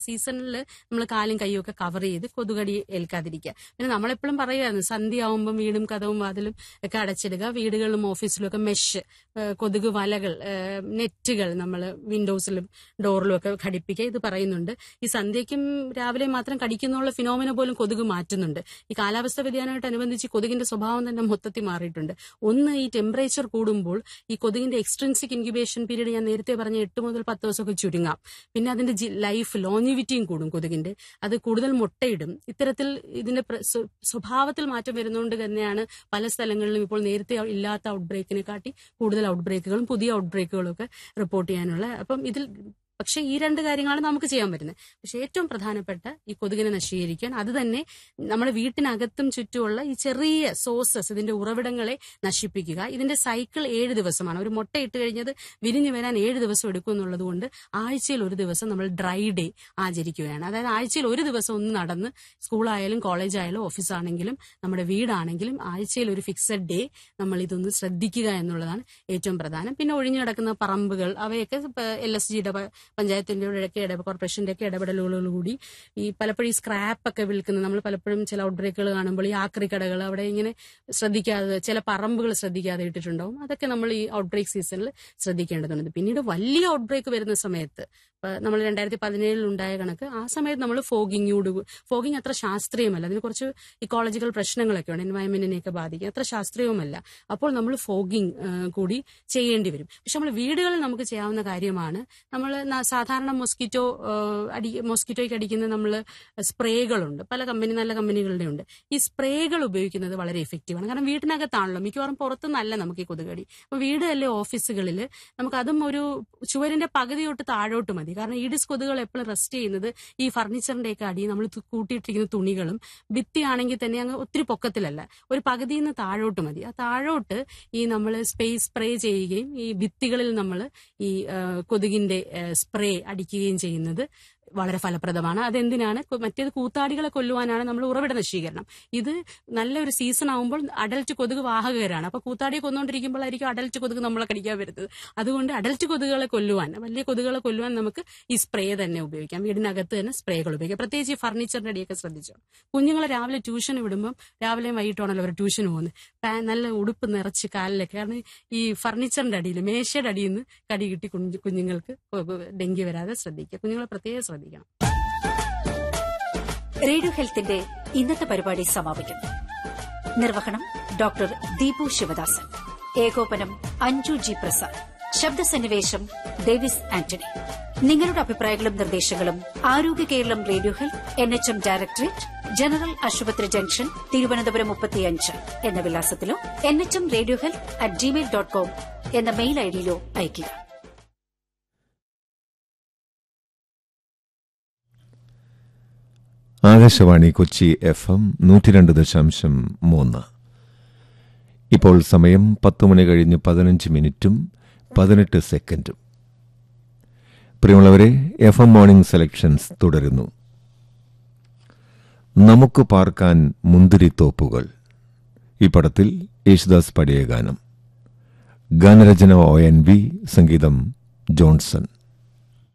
സീസണിൽ നമ്മൾ കാലും കൈയും ഒക്കെ കവർ ചെയ്ത് കൊതുകടി ഏൽക്കാതിരിക്കുക പിന്നെ നമ്മളെപ്പോഴും പറയുമായിരുന്നു സന്ധ്യ ആവുമ്പം വീടും കഥവും വാതിലും ഒക്കെ അടച്ചിടുക വീടുകളിലും ഓഫീസിലും ഒക്കെ മെഷ് കൊതുക് വലകൾ ഏഹ് നെറ്റുകൾ നമ്മൾ വിൻഡോസിലും ഡോറിലും ഒക്കെ ഘടിപ്പിക്കുക ഇത് പറയുന്നുണ്ട് ഈ സന്ധ്യയ്ക്കും രാവിലെ മാത്രം കടിക്കുന്നുള്ള ഫിനോമിന പോലും കൊതുക് മാറ്റുന്നുണ്ട് ഈ കാലാവസ്ഥ വ്യതിയാനമായിട്ടനുബന്ധിച്ച് കൊതുകിന്റെ സ്വഭാവം തന്നെ മൊത്തത്തിൽ മാറിയിട്ടുണ്ട് ഒന്ന് ഈ ടെമ്പറേച്ചർ കൂടുമ്പോൾ ഈ കൊതുകിന്റെ എക്സ്ട്രിൻസിക് ഇൻക്യുബേഷൻ പീരീഡ് ഞാൻ നേരത്തെ പറഞ്ഞ എട്ട് മുതൽ പത്ത് ദിവസമൊക്കെ ചുരുങ്ങാം പിന്നെ അതിന്റെ ലൈഫ് ലോഞ്ചിവിറ്റിയും കൂടും കൊതുകിന്റെ അത് കൂടുതൽ മുട്ടയിടും ഇത്തരത്തിൽ ഇതിന്റെ പ്ര- സ്വ- സ്വഭാവത്തിൽ മാറ്റം വരുന്നതുകൊണ്ട് തന്നെയാണ് പല സ്ഥലങ്ങളിലും ഇപ്പോൾ നേരത്തെ ഇല്ലാത്ത ഔട്ട് ബ്രേക്കിനെ കാട്ടി കൂടുതൽ ഔട്ട് ബ്രേക്കുകളും പുതിയ ഔട്ട് ബ്രേക്കുകളും ഒക്കെ റിപ്പോർട്ട് ചെയ്യാനുള്ള അപ്പം ഇതിൽ പക്ഷേ ഈ രണ്ട് കാര്യങ്ങളാണ് നമുക്ക് ചെയ്യാൻ പറ്റുന്നത് പക്ഷെ ഏറ്റവും പ്രധാനപ്പെട്ട ഈ കൊതുകിനെ നശീകരിക്കാൻ അത് തന്നെ നമ്മുടെ വീട്ടിനകത്തും ചുറ്റുമുള്ള ഈ ചെറിയ സോഴ്സസ് ഇതിന്റെ ഉറവിടങ്ങളെ നശിപ്പിക്കുക ഇതിന്റെ സൈക്കിൾ ഏഴ് ദിവസമാണ് ഒരു മുട്ട ഇട്ട് കഴിഞ്ഞത് വിരിഞ്ഞു വരാൻ ഏഴ് ദിവസം എടുക്കും എന്നുള്ളത് കൊണ്ട് ആഴ്ചയിൽ ഒരു ദിവസം നമ്മൾ ഡ്രൈ ഡേ ആചരിക്കുകയാണ് അതായത് ആഴ്ചയിൽ ഒരു ദിവസം ഒന്ന് നടന്ന് സ്കൂളായാലും കോളേജായാലും ഓഫീസാണെങ്കിലും നമ്മുടെ വീടാണെങ്കിലും ആഴ്ചയിൽ ഒരു ഫിക്സഡ് ഡേ നമ്മൾ ഇതൊന്ന് ശ്രദ്ധിക്കുക എന്നുള്ളതാണ് ഏറ്റവും പ്രധാനം പിന്നെ ഒഴിഞ്ഞു കിടക്കുന്ന പറമ്പുകൾ അവയൊക്കെ എൽ എസ് ജിയുടെ പഞ്ചായത്തിന്റെ ഒക്കെ ഇട കോർപ്പറേഷന്റെ ഒക്കെ ഇടപെടലുകളോടുകൂടി ഈ പലപ്പോഴും ഈ സ്ക്രാപ്പ് ഒക്കെ വിൽക്കുന്നത് നമ്മൾ പലപ്പോഴും ചില ഔട്ട് ബ്രേക്കുകൾ കാണുമ്പോൾ ഈ ആക്രി കടകൾ അവിടെ ഇങ്ങനെ ശ്രദ്ധിക്കാതെ ചില പറമ്പുകൾ ശ്രദ്ധിക്കാതെ ഇട്ടിട്ടുണ്ടാവും അതൊക്കെ നമ്മൾ ഈ ഔട്ട് ബ്രേക്ക് സീസണിൽ ശ്രദ്ധിക്കേണ്ടതുണ്ട് പിന്നീട് വലിയ ഔട്ട് ബ്രേക്ക് വരുന്ന സമയത്ത് ഇപ്പൊ നമ്മൾ രണ്ടായിരത്തി പതിനേഴിൽ ഉണ്ടായ കണക്ക് ആ സമയത്ത് നമ്മൾ ഫോഗിങ്ങോട് ഫോഗിങ് അത്ര ശാസ്ത്രീയമല്ല അതിന് കുറച്ച് ഇക്കോളജിക്കൽ പ്രശ്നങ്ങളൊക്കെ ഉണ്ട് എൻവയൺമെന്റിനെയൊക്കെ ബാധിക്കും അത്ര ശാസ്ത്രീയവുമല്ല അപ്പോൾ നമ്മൾ ഫോഗിങ് കൂടി ചെയ്യേണ്ടി വരും പക്ഷെ നമ്മൾ വീടുകളിൽ നമുക്ക് ചെയ്യാവുന്ന കാര്യമാണ് നമ്മൾ സാധാരണ മൊസ്കിറ്റോ അടി മൊസ്കിറ്റോയ്ക്ക് അടിക്കുന്ന നമ്മൾ സ്പ്രേകളുണ്ട് പല കമ്പനി നല്ല കമ്പനികളുടെ ഉണ്ട് ഈ സ്പ്രേകൾ ഉപയോഗിക്കുന്നത് വളരെ എഫക്റ്റീവാണ് കാരണം വീട്ടിനകത്താണല്ലോ മിക്കവാറും പുറത്തുനിന്നല്ല നമുക്ക് ഈ കൊതുകടി അപ്പൊ വീട് അല്ലെ ഓഫീസുകളിൽ നമുക്ക് അതും ഒരു ചുവരിന്റെ പകുതി തൊട്ട് താഴോട്ട് മതി കാരണം ഈഡിസ് കൊതുകുകൾ എപ്പോഴും റെസ്റ്റ് ചെയ്യുന്നത് ഈ ഫർണിച്ചറിന്റെ ഒക്കെ അടി നമ്മൾ കൂട്ടിയിട്ടിരിക്കുന്ന തുണികളും ഭിത്തിയാണെങ്കിൽ തന്നെ അങ്ങ് ഒത്തിരി പൊക്കത്തിലല്ല ഒരു പകുതിയിൽ നിന്ന് താഴോട്ട് മതി ആ താഴോട്ട് ഈ നമ്മൾ സ്പേസ് സ്പ്രേ ചെയ്യുകയും ഈ ഭിത്തികളിൽ നമ്മൾ ഈ ആ, കൊതുകിന്റെ സ്പ്രേ അടിക്കുകയും ചെയ്യുന്നത് വളരെ ഫലപ്രദമാണ് അതെന്തിനാണ് കൊ- മറ്റേത് കൂത്താടികളെ കൊല്ലുവാനാണ് നമ്മൾ ഉറവിട നശീകരണം ഇത് നല്ലൊരു സീസൺ ആകുമ്പോൾ അഡൽറ്റ് കൊതുക് വാഹകരാണ് അപ്പൊ കൂത്താടിയെ കൊന്നുകൊണ്ടിരിക്കുമ്പോഴായിരിക്കും അഡൽറ്റ് കൊതുക് നമ്മളെ കടിക്കാൻ വരുന്നത് അതുകൊണ്ട് അഡൽറ്റ് കൊതുകുകളെ കൊല്ലുവാൻ വലിയ കൊതുകുകളെ കൊല്ലുവാൻ നമുക്ക് ഈ സ്പ്രേ തന്നെ ഉപയോഗിക്കാം വീടിനകത്ത് തന്നെ സ്പ്രേകൾ ഉപയോഗിക്കാം പ്രത്യേകിച്ച് ഈ ഫർണിച്ചറിന്റെ അടിയൊക്കെ ശ്രദ്ധിച്ചോ കുഞ്ഞുങ്ങളെ രാവിലെ ട്യൂഷന് വിടുമ്പോൾ രാവിലെയും വൈകിട്ടാണല്ലോ അവർ ട്യൂഷന് പോകുന്നത് പാ- നല്ല ഉടുപ്പ് നിറച്ച് കാലിലൊക്കെ കാരണം ഈ ഫർണിച്ചറിന്റെ അടിയിൽ മേശയുടെ അടിയിൽ നിന്ന് കടി കിട്ടി കുഞ്ഞു കുഞ്ഞുങ്ങൾക്ക് ഡെങ്കി വരാതെ ശ്രദ്ധിക്കുക കുഞ്ഞുങ്ങളെ പ്രത്യേകം ശ്രദ്ധിക്കണം റേഡിയോ ഹെൽത്തിന്റെ ഇന്നത്തെ പരിപാടി സമാപിക്കുന്നു നിർവഹണം ഡോക്ടർ ദീപു ശിവദാസൻ ഏകോപനം അഞ്ജു ജി പ്രസാദ് ശബ്ദസന്നിവേശം ഡേവിസ് ആന്റണി നിങ്ങളുടെ അഭിപ്രായങ്ങളും നിർദ്ദേശങ്ങളും Arogya Keralam radio health N H M directorate general ആശുപത്രി ജംഗ്ഷൻ തിരുവനന്തപുരം മുപ്പത്തിയഞ്ച് എന്ന വിലാസത്തിലോ N H M radio health at gmail dot com എന്ന മെയിൽ ഐഡിയിലോ അയയ്ക്കുക ആകാശവാണി കൊച്ചി എഫ് എം നൂറ്റിരണ്ട് ദശാംശം മൂന്ന് ഇപ്പോൾ സമയം പത്ത് മണി കഴിഞ്ഞ് പതിനഞ്ച് മിനിറ്റും പതിനെട്ട് സെക്കൻഡും പ്രിയമുള്ളവരെ എഫ് എം മോർണിംഗ് സെലക്ഷൻസ് തുടരുന്നു നമുക്ക് പാർക്കാൻ മുന്തിരിത്തോപ്പുകൾ ഈ പടത്തിൽ യേശുദാസ് പാടിയ ഗാനം ഗാനരചന ഒ എൻ വി സംഗീതം ജോൺസൺ